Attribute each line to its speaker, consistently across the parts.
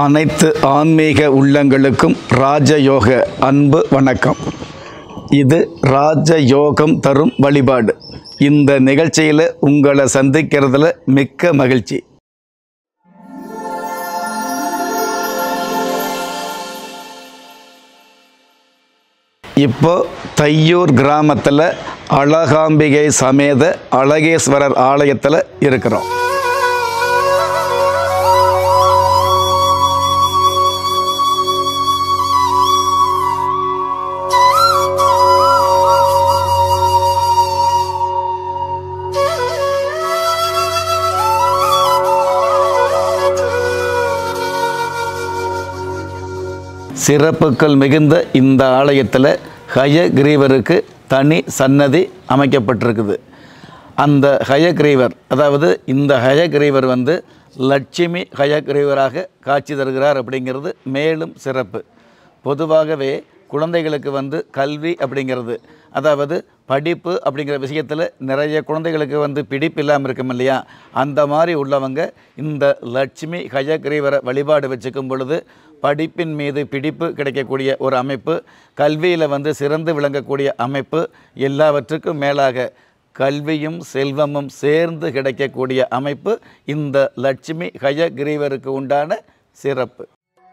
Speaker 1: அனைத்து ஆன்மீக உள்ளங்களுக்கும் ராஜயோக அன்பு வணக்கம் இது ராஜயோகம் தரும் வழிபாடு இந்த நிகழ்ச்சியில் உங்களை சந்திக்கிறதுல மிக்க மகிழ்ச்சி இப்போ தையூர் கிராமத்தில் அழகாம்பிகை சமேத அழகேஸ்வரர் ஆலயத்தில் இருக்கிறோம் சிறப்புகள் மிகுந்த இந்த ஆலயத்தில் ஹயக்ரீவருக்கு தனி சன்னதி அமைக்கப்பட்டிருக்குது அந்த ஹயக்ரீவர் அதாவது இந்த ஹயக்ரீவர் வந்து லட்சுமி ஹயக்ரீவராக காட்சி தருகிறார் அப்படிங்கிறது மேலும் சிறப்பு பொதுவாகவே குழந்தைகளுக்கு வந்து கல்வி அப்படிங்கிறது அதாவது படிப்பு அப்படிங்கிற விஷயத்தில் நிறைய குழந்தைகளுக்கு வந்து பிடிப்பு இல்லாமல் இருக்கும் இல்லையா அந்த மாதிரி உள்ளவங்க இந்த லட்சுமி ஹயக்ரீவரை வழிபாடு வச்சுக்கும் பொழுது படிப்பின் மீது பிடிப்பு கிடைக்கக்கூடிய ஒரு அமைப்பு கல்வியில் வந்து சிறந்து விளங்கக்கூடிய அமைப்பு எல்லாவற்றுக்கும் மேலாக கல்வியும் செல்வமும் சேர்ந்து கிடைக்கக்கூடிய அமைப்பு இந்த லட்சுமி ஹயக்ரீவருக்கு உண்டான சிறப்பு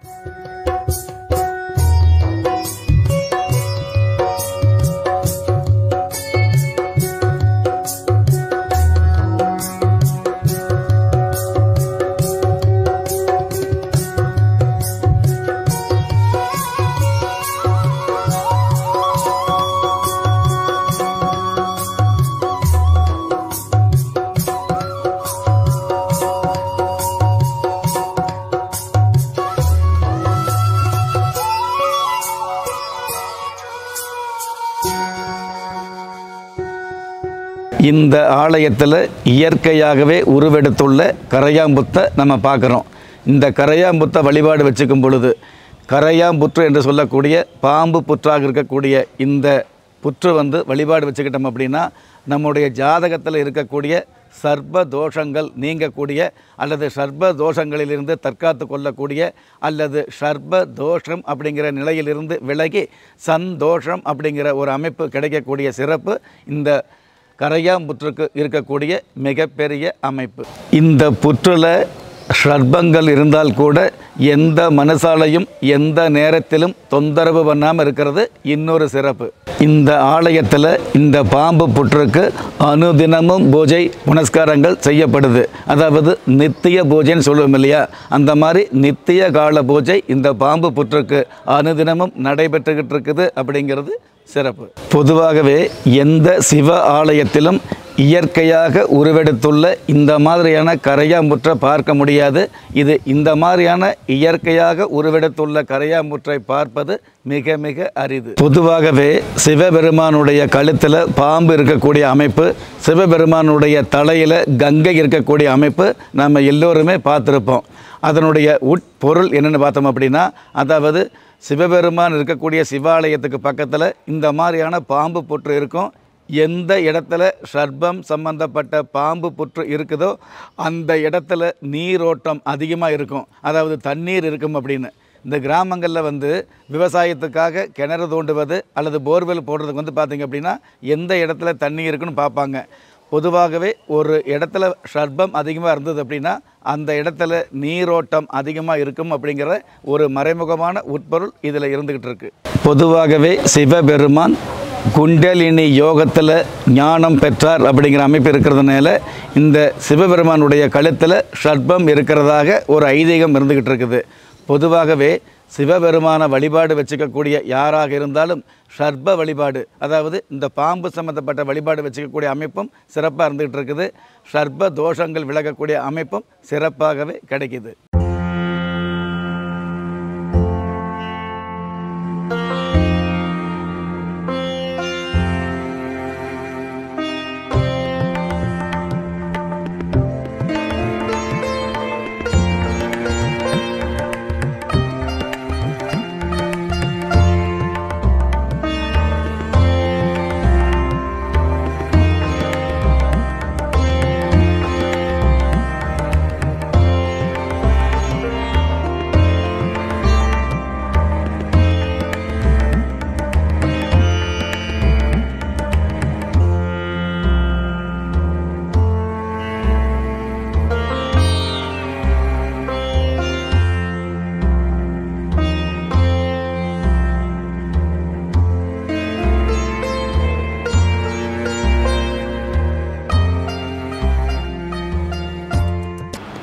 Speaker 1: இந்த ஆலயத்தில் இயற்கையாகவே உருவெடுத்துள்ள கரையாம்புத்தை நம்ம பார்க்குறோம் இந்த கரையாம்புத்தை வழிபாடு வச்சுக்கும் பொழுது கரையாம்புற்று என்று சொல்லக்கூடிய பாம்பு புற்றாக இருக்கக்கூடிய இந்த புற்று வந்து வழிபாடு வச்சுக்கிட்டோம் அப்படின்னா நம்முடைய ஜாதகத்தில் இருக்கக்கூடிய சர்ப்ப தோஷங்கள் நீங்கக்கூடிய அல்லது சர்ப்ப தோஷங்களிலிருந்து தற்காத்து கொள்ளக்கூடிய அல்லது சர்ப்ப தோஷம் அப்படிங்கிற நிலையிலிருந்து விலகி சந்தோஷம் அப்படிங்கிற ஒரு அமைப்பு கிடைக்கக்கூடிய சிறப்பு இந்த கரையாம்புற்றுக்கு இருக்கக்கூடிய மிகப்பெரிய அமைப்பு இந்த புற்றில் ஷர்பங்கள் இருந்தால் கூட எந்த மனசாலையும் எந்த நேரத்திலும் தொந்தரவு பண்ணாமல் இருக்கிறது இன்னொரு சிறப்பு இந்த ஆலயத்தில் இந்த பாம்பு புற்றுக்கு அனுதினமும் பூஜை புனஸ்காரங்கள் செய்யப்படுது அதாவது நித்திய பூஜைன்னு சொல்லுவோம் இல்லையா அந்த மாதிரி நித்திய கால பூஜை இந்த பாம்பு புற்றுக்கு அனுதினமும் நடைபெற்றுக்கிட்டு இருக்குது அப்படிங்கிறது சிறப்பு பொதுவாகவே எந்த சிவ ஆலயத்திலும் இயற்கையாக உருவெடுத்துள்ள இந்த மாதிரியான கரையாம்புற்றை பார்க்க முடியாது இது இந்த மாதிரியான இயற்கையாக உருவெடுத்துள்ள கரையாம்புற்றை பார்ப்பது மிக மிக அரிது பொதுவாகவே சிவபெருமானுடைய கழுத்தில் பாம்பு இருக்கக்கூடிய அமைப்பு சிவபெருமானுடைய தலையில் கங்கை இருக்கக்கூடிய அமைப்பு நம்ம எல்லோருமே பார்த்துருப்போம் அதனுடைய உட்பொருள் என்னென்னு பார்த்தோம் அப்படின்னா அதாவது சிவபெருமான் இருக்கக்கூடிய சிவாலயத்துக்கு பக்கத்தில் இந்த மாதிரியான பாம்பு புற்று இருக்கும் எந்த இடத்துல சர்ப்பம் சம்பந்தப்பட்ட பாம்பு புற்று இருக்குதோ அந்த இடத்துல நீரோட்டம் அதிகமாக இருக்கும் அதாவது தண்ணீர் இருக்கும் அப்படின்னு இந்த கிராமங்களில் வந்து விவசாயத்துக்காக கிணறு தோண்டுவது அல்லது போர்வெல் போடுறதுக்கு வந்து பார்த்திங்க அப்படின்னா எந்த இடத்துல தண்ணி இருக்குன்னு பார்ப்பாங்க பொதுவாகவே ஒரு இடத்துல சர்ப்பம் அதிகமாக இருந்தது அப்படின்னா அந்த இடத்துல நீரோட்டம் அதிகமாக இருக்கும் அப்படிங்கிற ஒரு மறைமுகமான உட்பொருள் இதில் இருந்துக்கிட்டு இருக்கு பொதுவாகவே சிவபெருமான் குண்டலினி யோகத்தில் ஞானம் பெற்றார் அப்படிங்கிற அமைப்பு இருக்கிறதுனால இந்த சிவபெருமானுடைய கழுத்தில் ஷர்பம் இருக்கிறதாக ஒரு ஐதீகம் இருந்துக்கிட்டு இருக்குது பொதுவாகவே சிவபெருமான வழிபாடு வச்சுக்கக்கூடிய யாராக இருந்தாலும் ஷர்ப வழிபாடு அதாவது இந்த பாம்பு சம்மந்தப்பட்ட வழிபாடு வச்சுக்கக்கூடிய அமைப்பும் சிறப்பாக இருந்துகிட்டு இருக்குது ஷர்ப தோஷங்கள் விலகக்கூடிய அமைப்பும் சிறப்பாகவே கிடைக்குது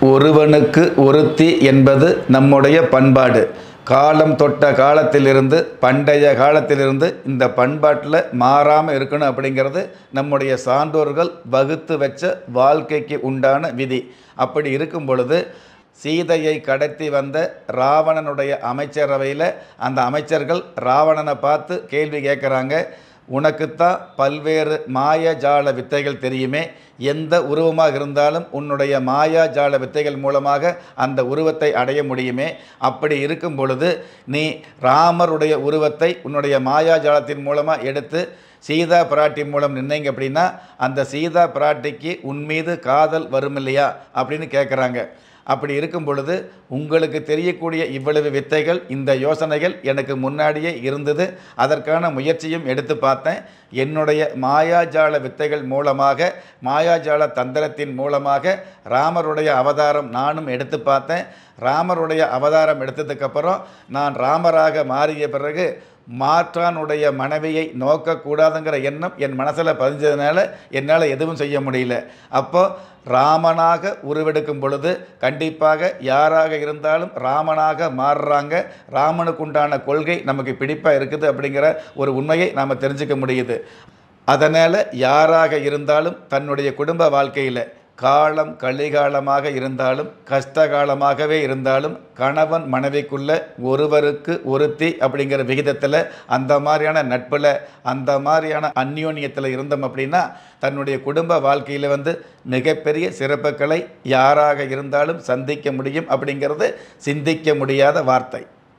Speaker 1: ஒருவனுக்கு ஒருத்தி என்பது நம்முடைய பண்பாடு காலம் தொட்ட காலத்திலிருந்து பண்டைய காலத்திலிருந்து இந்த பண்பாட்டில் மாறாமல் இருக்கணும் அப்படிங்கிறது நம்முடைய சான்றோர்கள் வகுத்து வச்ச வாழ்க்கைக்கு உண்டான விதி அப்படி இருக்கும் பொழுது சீதையை கடத்தி வந்த ராவணனுடைய அமைச்சரவையில் அந்த அமைச்சர்கள் ராவணனை பார்த்து கேள்வி கேட்குறாங்க உனக்குத்தான் பல்வேறு மாயஜால வித்தைகள் தெரியுமே எந்த உருவமாக இருந்தாலும் உன்னுடைய மாயாஜால வித்தைகள் மூலமாக அந்த உருவத்தை அடைய முடியுமே அப்படி இருக்கும் பொழுது நீ ராமருடைய உருவத்தை உன்னுடைய மாயாஜாலத்தின் மூலமாக எடுத்து சீதா பிராட்டி மூலம் நின்னீங்க அப்படின்னா அந்த சீதா பிராட்டிக்கு உன் மீது காதல் வரும் இல்லையா அப்படின்னு கேட்குறாங்க அப்படி இருக்கும் பொழுது உங்களுக்கு தெரியக்கூடிய இவ்வளவு வித்தைகள் இந்த யோசனைகள் எனக்கு முன்னாடியே இருந்தது அதற்கான முயற்சியும் எடுத்து பார்த்தேன் என்னுடைய மாயாஜால வித்தைகள் மூலமாக மாயாஜால தந்திரத்தின் மூலமாக ராமருடைய அவதாரம் நானும் எடுத்து பார்த்தேன் ராமருடைய அவதாரம் எடுத்ததுக்கப்புறம் நான் ராமராக மாறிய பிறகு மாற்றானுடைய மனைவியை நோக்கக்கூடாதுங்கிற எண்ணம் என் மனசில் பதிஞ்சதுனால என்னால் எதுவும் செய்ய முடியல அப்போ ராமனாக உருவெடுக்கும் பொழுது கண்டிப்பாக யாராக இருந்தாலும் ராமனாக மாறுறாங்க ராமனுக்கு உண்டான கொள்கை நமக்கு பிடிப்பாக இருக்குது அப்படிங்கிற ஒரு உண்மையை நாம் தெரிஞ்சுக்க முடியுது அதனால் யாராக இருந்தாலும் தன்னுடைய குடும்ப வாழ்க்கையில் காலம் கலிகாலமாக இருந்தாலும் கஷ்டகாலமாகவே இருந்தாலும் கணவன் மனைவிக்குள்ள ஒருவருக்கு ஒருத்தி அப்படிங்கிற விகிதத்தில் அந்த மாதிரியான நட்பில் அந்த மாதிரியான அந்யோன்யத்தில் இருந்தோம் அப்படின்னா தன்னுடைய குடும்ப வாழ்க்கையில் வந்து மிகப்பெரிய சிறப்புகளை யாராக இருந்தாலும் சந்திக்க முடியும் அப்படிங்கிறது சிந்திக்க முடியாத வார்த்தை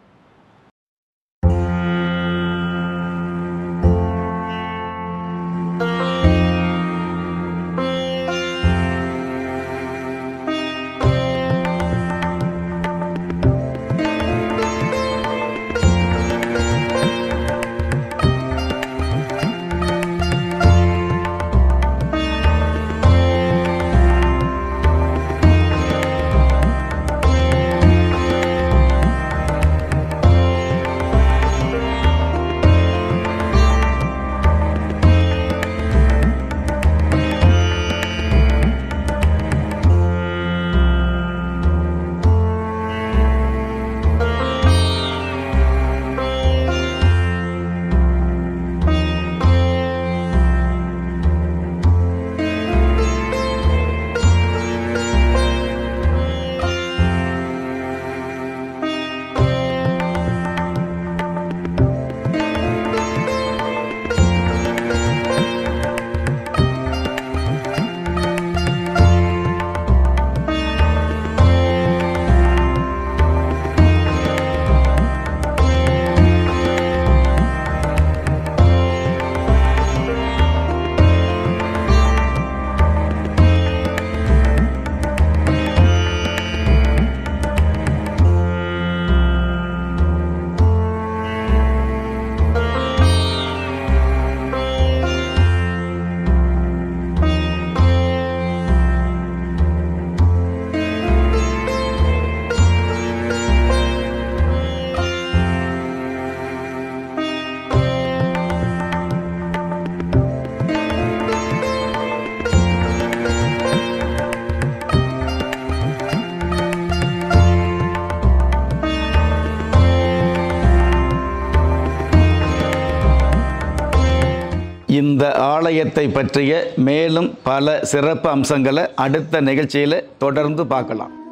Speaker 1: இந்த ஆலயத்தை பற்றிய மேலும் பல சிறப்பு அம்சங்களை அடுத்த நிகழ்ச்சியில் தொடர்ந்து பார்க்கலாம்